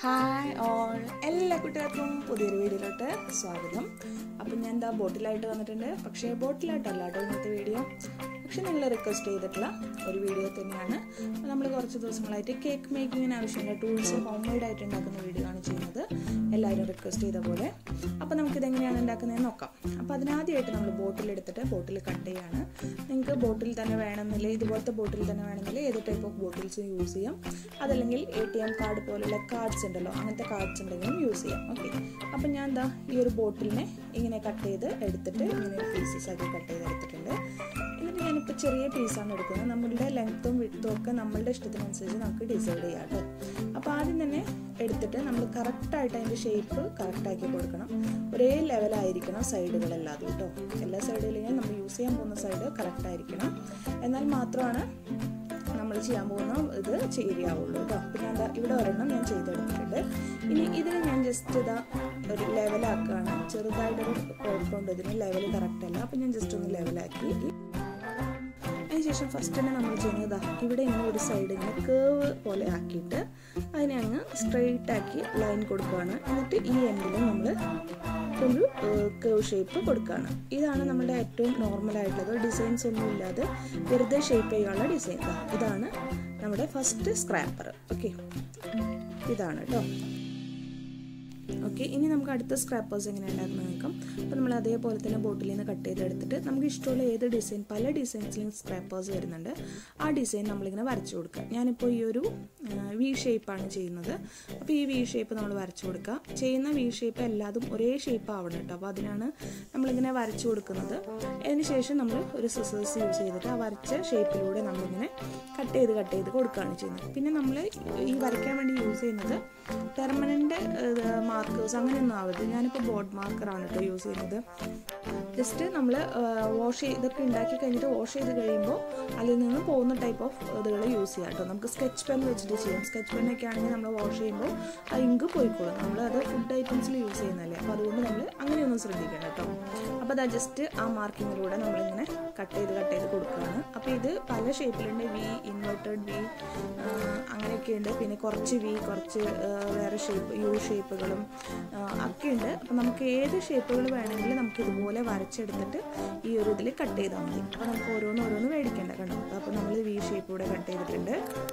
hi all എല്ലാ കുട്ടികൾക്കും പുതിയൊരു വീഡിയോയിലോട്ട് സ്വാഗതം അപ്പം ഞാൻ എന്താ ബോട്ടിലായിട്ട് വന്നിട്ടുണ്ട് പക്ഷേ ബോട്ടിലായിട്ടല്ല കേട്ടോ ഇന്നത്തെ വീഡിയോ പക്ഷെ നിങ്ങൾ റിക്വസ്റ്റ് ചെയ്തിട്ടുള്ള ഒരു വീഡിയോ തന്നെയാണ് നമ്മൾ കുറച്ച് ദിവസങ്ങളായിട്ട് കേക്ക് മേക്കിങ്ങിന് ആവശ്യമുള്ള ടൂൾസ് ഹോം മെയ്ഡ് ആയിട്ട് ഉണ്ടാക്കുന്ന വീഡിയോ ആണ് ചെയ്യുന്നത് എല്ലാവരും റിക്വസ്റ്റ് ചെയ്ത പോലെ അപ്പോൾ നമുക്കിത് എങ്ങനെയാണ് ഉണ്ടാക്കുന്നതെന്ന് നോക്കാം അപ്പോൾ അതിനാദ്യമായിട്ട് നമ്മൾ ബോട്ടിൽ എടുത്തിട്ട് ബോട്ടിൽ കട്ട് ചെയ്യാണ് നിങ്ങൾക്ക് ബോട്ടിൽ തന്നെ വേണമെന്നില്ല ഇതുപോലത്തെ ബോട്ടിൽ തന്നെ വേണമെന്നില്ല ഏത് ടൈപ്പ് ഓഫ് ബോട്ടിൽസ് യൂസ് ചെയ്യാം അതല്ലെങ്കിൽ എ ടി എം കാർഡ് പോലുള്ള കാർഡ്സ് ഉണ്ടല്ലോ അങ്ങനത്തെ കാർഡ്സ് ഉണ്ടെങ്കിലും യൂസ് ചെയ്യാം ഓക്കെ അപ്പം ഞാൻ എന്താ ഈ ഒരു ബോട്ടിലിനെ ഇങ്ങനെ കട്ട് ചെയ്ത് എടുത്തിട്ട് ഇങ്ങനെ പീസസ് ആക്കി കട്ട് ചെയ്ത് എടുത്തിട്ടുണ്ട് എന്നിട്ട് ഞാനിപ്പോൾ ചെറിയ പീസാണ് എടുക്കുന്നത് നമ്മളുടെ ലെങ്ത്തും വിട്ടും ഒക്കെ നമ്മളുടെ ഇഷ്ടത്തിനനുസരിച്ച് നമുക്ക് ഡിസൈഡ് ചെയ്യാം കേട്ടോ അപ്പോൾ ആദ്യം തന്നെ എടുത്തിട്ട് നമ്മൾ കറക്റ്റായിട്ട് അതിൻ്റെ ഷേപ്പ് കറക്റ്റാക്കി കൊടുക്കണം ഒരേ ലെവലായിരിക്കണം സൈഡുകളെല്ലാം കേട്ടോ എല്ലാ സൈഡിലെങ്കിലും നമ്മൾ യൂസ് ചെയ്യാൻ പോകുന്ന സൈഡ് കറക്റ്റായിരിക്കണം എന്നാൽ മാത്രമാണ് നമ്മൾ ചെയ്യാൻ പോകുന്ന ഇത് ശരിയാവുള്ളൂ കേട്ടോ അപ്പം ഞാൻ ദാ ഇവിടെ ഒരെണ്ണം ഞാൻ ചെയ്തെടുത്തിട്ടുണ്ട് ഇനി ഇതിന് ഞാൻ ജസ്റ്റ് ഇതാ ഒരു ലെവലാക്കുകയാണ് ചെറുതായിട്ടൊരു കുഴപ്പമുണ്ട് ഇതിന് ലെവൽ കറക്റ്റ് അല്ല അപ്പം ഞാൻ ജസ്റ്റ് ഒന്ന് ലെവലാക്കി അതിനുശേഷം ഫസ്റ്റ് തന്നെ നമ്മൾ ചെയ്യുന്നത് ഇവിടെ ഇങ്ങനെ ഒരു സൈഡ് ഇങ്ങനെ കേവ് പോലെ ആക്കിയിട്ട് അതിനെ അങ്ങ് സ്ട്രെയിറ്റ് ആക്കി ലൈൻ കൊടുക്കുകയാണ് എന്നിട്ട് ഈ എൻഡിലും നമ്മൾ ഒരു കേവ് ഷേപ്പ് കൊടുക്കുകയാണ് ഇതാണ് നമ്മുടെ ഏറ്റവും നോർമൽ ആയിട്ടുള്ളത് ഡിസൈൻസ് ഒന്നും ഇല്ലാതെ വെറുതെ ഷേപ്പ് ചെയ്യാനുള്ള ഡിസൈൻ ഇതാണ് നമ്മുടെ ഫസ്റ്റ് സ്ക്രാപ്പർ ഓക്കെ ഇതാണ് കേട്ടോ ഓക്കെ ഇനി നമുക്ക് അടുത്ത സ്ക്രാപ്പേഴ്സ് എങ്ങനെ ഉണ്ടാക്കുന്നത് നോക്കാം അപ്പോൾ നമ്മൾ അതേപോലെ തന്നെ ബോട്ടിൽ നിന്ന് കട്ട് ചെയ്തെടുത്തിട്ട് നമുക്ക് ഇഷ്ടമുള്ള ഏത് ഡിസൈൻ പല ഡിസൈൻസിലും സ്ക്രാപ്പേഴ്സ് വരുന്നുണ്ട് ആ ഡിസൈൻ നമ്മളിങ്ങനെ വരച്ചു കൊടുക്കുക ഞാനിപ്പോൾ ഈ ഒരു വി ഷേപ്പാണ് ചെയ്യുന്നത് അപ്പോൾ ഈ വി ഷേപ്പ് നമ്മൾ വരച്ചു കൊടുക്കുക ചെയ്യുന്ന വി ഷേപ്പ് എല്ലാതും ഒരേ ഷേപ്പ് ആവണം കേട്ടോ അപ്പോൾ അതിനാണ് നമ്മളിങ്ങനെ വരച്ചു കൊടുക്കുന്നത് അതിന് ശേഷം നമ്മൾ ഒരു സിസേഴ്സ് യൂസ് ചെയ്തിട്ട് ആ വരച്ച ഷേപ്പിലൂടെ നമ്മളിങ്ങനെ കട്ട് ചെയ്ത് കട്ട് ചെയ്ത് കൊടുക്കുകയാണ് ചെയ്യുന്നത് പിന്നെ നമ്മൾ ഈ വരയ്ക്കാൻ വേണ്ടി യൂസ് ചെയ്യുന്നത് പെർമനൻ്റ് മാർക്കേഴ്സ് അങ്ങനെയൊന്നും ആവരുത് ഞാനിപ്പോൾ ബോർഡ് മാർക്കറാണ് കേട്ടോ യൂസ് ചെയ്യുന്നത് ജസ്റ്റ് നമ്മൾ വാഷ് ചെയ്ത് ഇതൊക്കെ ഉണ്ടാക്കി കഴിഞ്ഞിട്ട് വാഷ് ചെയ്ത് കഴിയുമ്പോൾ അതിൽ നിന്ന് പോകുന്ന ടൈപ്പ് ഓഫ് ഇതുകൾ യൂസ് ചെയ്യാം കേട്ടോ നമുക്ക് സ്കെച്ച് പെൻ വെച്ചിട്ട് ചെയ്യാം സ്കെച്ച് പെന്നൊക്കെ ആണെങ്കിൽ നമ്മൾ വാഷ് ചെയ്യുമ്പോൾ ആ ഇങ്ക് പോയിക്കോളും നമ്മൾ അത് ഫുഡ് ഐറ്റംസിൽ യൂസ് ചെയ്യുന്നതല്ലേ അപ്പോൾ അതുകൊണ്ട് നമ്മൾ അങ്ങനെയൊന്നും ശ്രദ്ധിക്കണം കേട്ടോ അപ്പോൾ അത് ജസ്റ്റ് ആ മാർക്കിങ്ങിലൂടെ നമ്മളിങ്ങനെ കട്ട് ചെയ്ത് കട്ട് ചെയ്ത് കൊടുക്കുകയാണ് അപ്പോൾ ഇത് പല ഷേപ്പിലുണ്ട് വി ഇൻവെർട്ടഡ് വി അങ്ങനെയൊക്കെ ഉണ്ട് പിന്നെ കുറച്ച് വി കുറച്ച് വേറെ ഷേപ്പ് യു ഷേപ്പുകളും ഒക്കെ ഉണ്ട് അപ്പോൾ നമുക്ക് ഏത് ഷേപ്പുകൾ വേണമെങ്കിലും നമുക്ക് ഇതുപോലെ വരച്ചെടുത്തിട്ട് ഈ ഒരു ഇതിൽ കട്ട് ചെയ്താൽ മതി അപ്പോൾ നമുക്ക് ഓരോന്ന് ഓരോന്ന് മേടിക്കേണ്ട കണ്ടോ അപ്പോൾ നമ്മൾ വി ഷേപ്പ് കൂടെ കട്ട് ചെയ്തിട്ടുണ്ട്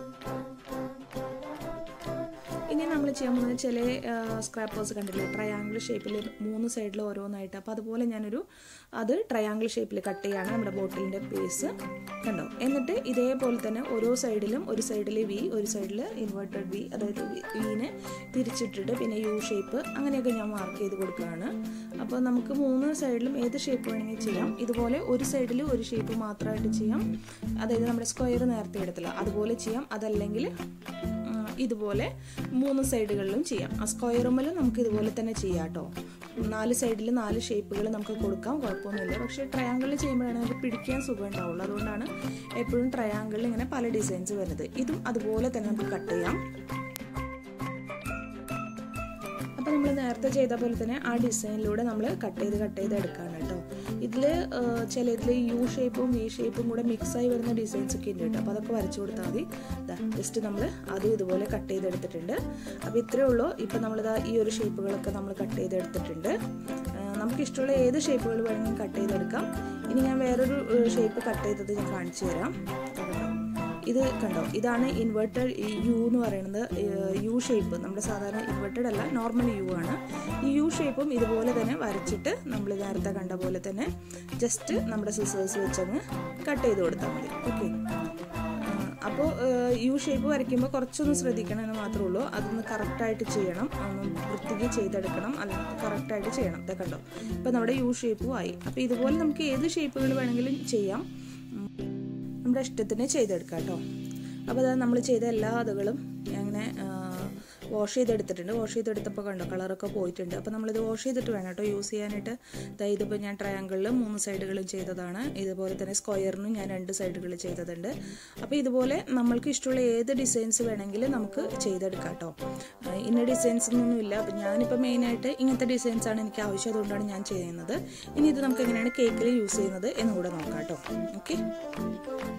ഇനി നമ്മൾ ചെയ്യാൻ പോകുന്നത് ചില സ്ക്രാപ്പേഴ്സ് കണ്ടില്ലേ ട്രയാങ്കിൾ ഷേപ്പിൽ മൂന്ന് സൈഡിൽ ഓരോന്നായിട്ട് അപ്പോൾ അതുപോലെ ഞാനൊരു അത് ട്രയാങ്കിൾ ഷേപ്പിൽ കട്ട് ചെയ്യാണ് നമ്മുടെ ബോട്ടിലിൻ്റെ ബേസ് കണ്ടോ എന്നിട്ട് ഇതേപോലെ തന്നെ ഓരോ സൈഡിലും ഒരു സൈഡിൽ വി ഒരു സൈഡിൽ ഇൻവേർട്ടഡ് വി അതായത് വീനെ തിരിച്ചിട്ടിട്ട് പിന്നെ യു ഷേപ്പ് അങ്ങനെയൊക്കെ ഞാൻ മാർക്ക് ചെയ്ത് കൊടുക്കുകയാണ് അപ്പോൾ നമുക്ക് മൂന്ന് സൈഡിലും ഏത് ഷേപ്പ് വേണമെങ്കിൽ ചെയ്യാം ഇതുപോലെ ഒരു സൈഡിൽ ഒരു ഷേപ്പ് മാത്രമായിട്ട് ചെയ്യാം അതായത് നമ്മുടെ സ്ക്വയർ നേരത്തെ എടുത്തില്ല അതുപോലെ ചെയ്യാം അതല്ലെങ്കിൽ ഇതുപോലെ മൂന്ന് സൈഡുകളിലും ചെയ്യാം ആ സ്ക്വയറുമ്മലും നമുക്ക് ഇതുപോലെ തന്നെ ചെയ്യാം കേട്ടോ നാല് സൈഡിൽ നാല് ഷേപ്പുകൾ നമുക്ക് കൊടുക്കാം കുഴപ്പമൊന്നുമില്ല പക്ഷേ ട്രയാങ്കിളിൽ ചെയ്യുമ്പോഴാണ് നമുക്ക് പിടിക്കാൻ സുഖം ഉണ്ടാവുള്ളൂ അതുകൊണ്ടാണ് എപ്പോഴും ട്രയാങ്കിളിൽ ഇങ്ങനെ പല ഡിസൈൻസ് വരുന്നത് ഇതും അതുപോലെ തന്നെ നമുക്ക് കട്ട് ചെയ്യാം അപ്പോൾ നമ്മൾ നേരത്തെ ചെയ്ത പോലെ തന്നെ ആ ഡിസൈനിലൂടെ നമ്മൾ കട്ട് ചെയ്ത് കട്ട് ചെയ്ത് എടുക്കുകയാണ് കേട്ടോ ഇതിൽ ചില ഇതിൽ യു ഷേപ്പും വി ഷേപ്പും കൂടെ മിക്സായി വരുന്ന ഡിസൈൻസ് ഒക്കെ ഉണ്ട് കേട്ടോ അപ്പോൾ അതൊക്കെ വരച്ചു കൊടുത്താൽ മതി ജസ്റ്റ് നമ്മൾ അതും ഇതുപോലെ കട്ട് ചെയ്തെടുത്തിട്ടുണ്ട് അപ്പോൾ ഇത്രയേ ഉള്ളൂ ഇപ്പം നമ്മളിതാ ഈ ഒരു ഷേപ്പുകളൊക്കെ നമ്മൾ കട്ട് ചെയ്തെടുത്തിട്ടുണ്ട് നമുക്ക് ഇഷ്ടമുള്ള ഏത് ഷേപ്പുകൾ വേണമെങ്കിലും കട്ട് ചെയ്തെടുക്കാം ഇനി ഞാൻ വേറൊരു ഷേപ്പ് കട്ട് ചെയ്തത് ഞാൻ കാണിച്ചു തരാം ഇത് കണ്ടോ ഇതാണ് ഇൻവെർട്ടഡ് യു എന്ന് പറയുന്നത് യു ഷേപ്പ് നമ്മുടെ സാധാരണ ഇൻവെർട്ടഡ് അല്ല നോർമൽ യു ആണ് ഈ യു ഷേപ്പും ഇതുപോലെ തന്നെ വരച്ചിട്ട് നമ്മൾ നേരത്തെ കണ്ട പോലെ തന്നെ ജസ്റ്റ് നമ്മുടെ സിസേഴ്സ് വെച്ചങ്ങ് കട്ട് ചെയ്ത് കൊടുത്താൽ മതി ഓക്കെ അപ്പോൾ യു ഷേപ്പ് വരയ്ക്കുമ്പോൾ കുറച്ചൊന്ന് ശ്രദ്ധിക്കണം എന്ന് മാത്രമേ ഉള്ളൂ അതൊന്ന് കറക്റ്റായിട്ട് ചെയ്യണം ഒന്ന് വൃത്തിക്ക് ചെയ്തെടുക്കണം അല്ല കറക്റ്റായിട്ട് ചെയ്യണം ഇതൊക്കെ കണ്ടോ ഇപ്പോൾ നമ്മുടെ യു ഷേപ്പും ആയി അപ്പോൾ ഇതുപോലെ നമുക്ക് ഏത് ഷേപ്പുകൾ വേണമെങ്കിലും ചെയ്യാം നമ്മുടെ ഇഷ്ടത്തിന് ചെയ്തെടുക്കാം കേട്ടോ അപ്പോൾ അത് നമ്മൾ ചെയ്ത എല്ലാ അതുകളും അങ്ങനെ വാഷ് ചെയ്തെടുത്തിട്ടുണ്ട് വാഷ് ചെയ്തെടുത്തപ്പോൾ കണ്ടോ കളറൊക്കെ പോയിട്ടുണ്ട് അപ്പോൾ നമ്മളിത് വാഷ് ചെയ്തിട്ട് വേണം കേട്ടോ യൂസ് ചെയ്യാനായിട്ട് ഇതിപ്പോൾ ഞാൻ ട്രയാങ്കിളിൽ മൂന്ന് സൈഡുകളും ചെയ്തതാണ് ഇതുപോലെ തന്നെ സ്ക്വയറിനും ഞാൻ രണ്ട് സൈഡുകൾ ചെയ്തതുണ്ട് അപ്പോൾ ഇതുപോലെ നമ്മൾക്ക് ഇഷ്ടമുള്ള ഏത് ഡിസൈൻസ് വേണമെങ്കിലും നമുക്ക് ചെയ്തെടുക്കാം കേട്ടോ ഇന്ന ഡിസൈൻസ് ഒന്നും ഇല്ല അപ്പോൾ ഞാനിപ്പോൾ മെയിനായിട്ട് ഇങ്ങനത്തെ ഡിസൈൻസ് ആണ് എനിക്ക് ആവശ്യം അതുകൊണ്ടാണ് ഞാൻ ചെയ്യുന്നത് ഇനി ഇത് നമുക്ക് എങ്ങനെയാണ് കേക്കിൽ യൂസ് ചെയ്യുന്നത് എന്നുകൂടെ നോക്കാം കേട്ടോ ഓക്കെ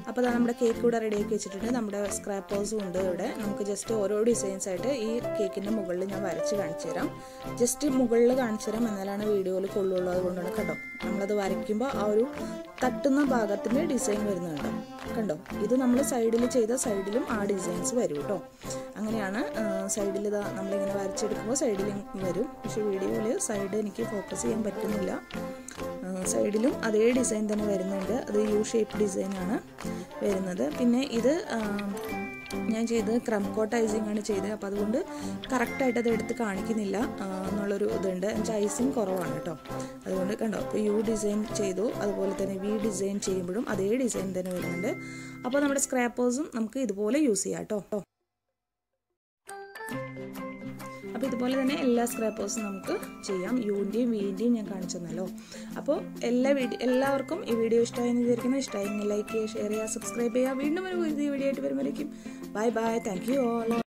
അപ്പോൾ അതാ നമ്മുടെ കേക്ക് കൂടെ റെഡിയാക്കി വെച്ചിട്ടുണ്ട് നമ്മുടെ സ്ക്രാപ്പേഴ്സും ഉണ്ട് ഇവിടെ നമുക്ക് ജസ്റ്റ് ഓരോ ഡിസൈൻസ് ആയിട്ട് ഈ കേക്കിൻ്റെ മുകളിൽ ഞാൻ വരച്ച് കാണിച്ചു തരാം ജസ്റ്റ് മുകളിൽ കാണിച്ചു തരാം എന്നാലാണ് വീഡിയോയിൽ കൊള്ളുള്ളൂ അതുകൊണ്ടാണ് കണ്ടോ നമ്മളത് വരയ്ക്കുമ്പോൾ ആ ഒരു തട്ടുന്ന ഭാഗത്തിൻ്റെ ഡിസൈൻ വരുന്നുണ്ട് കണ്ടോ ഇത് നമ്മൾ സൈഡിൽ ചെയ്ത സൈഡിലും ആ ഡിസൈൻസ് വരും കേട്ടോ അങ്ങനെയാണ് സൈഡിൽ ഇതാ നമ്മളിങ്ങനെ വരച്ചെടുക്കുമ്പോൾ സൈഡിലും വരും പക്ഷെ വീഡിയോയിൽ സൈഡ് എനിക്ക് ഫോക്കസ് ചെയ്യാൻ പറ്റുന്നില്ല സൈഡിലും അതേ ഡിസൈൻ തന്നെ വരുന്നുണ്ട് അത് യു ഷേപ്പ് ഡിസൈനാണ് വരുന്നത് പിന്നെ ഇത് ഞാൻ ചെയ്തത് ക്രം കോട്ട് ഐസിങ് ആണ് ചെയ്തത് അപ്പോൾ അതുകൊണ്ട് കറക്റ്റായിട്ട് അത് എടുത്ത് കാണിക്കുന്നില്ല എന്നുള്ളൊരു ഇതുണ്ട് എന്നുവെച്ചാൽ ഐസിങ് കുറവാണ് കേട്ടോ അതുകൊണ്ട് കണ്ടോ അപ്പോൾ യു ഡിസൈൻ ചെയ്തു അതുപോലെ തന്നെ വി ഡിസൈൻ ചെയ്യുമ്പോഴും അതേ ഡിസൈൻ തന്നെ വരുന്നുണ്ട് അപ്പോൾ നമ്മുടെ സ്ക്രാപ്പേഴ്സും നമുക്ക് ഇതുപോലെ യൂസ് ചെയ്യാം കേട്ടോ അപ്പോൾ ഇതുപോലെ തന്നെ എല്ലാ സ്ക്രാപ്പേഴ്സും നമുക്ക് ചെയ്യാം യുവിൻ്റെയും വീൻ്റെയും ഞാൻ കാണിച്ചു തന്നല്ലോ അപ്പോൾ എല്ലാ വീഡിയോ എല്ലാവർക്കും ഈ വീഡിയോ ഇഷ്ടമായെന്ന് വിചാരിക്കുന്നു ഇഷ്ടമായെങ്കിൽ ലൈക്ക് ചെയ്യുക ഷെയർ ചെയ്യുക സബ്സ്ക്രൈബ് ചെയ്യുക വീണ്ടും ഒരു പുതിയ വീഡിയോ ആയിട്ട് വരുമ്പോഴേക്കും bye bye thank you all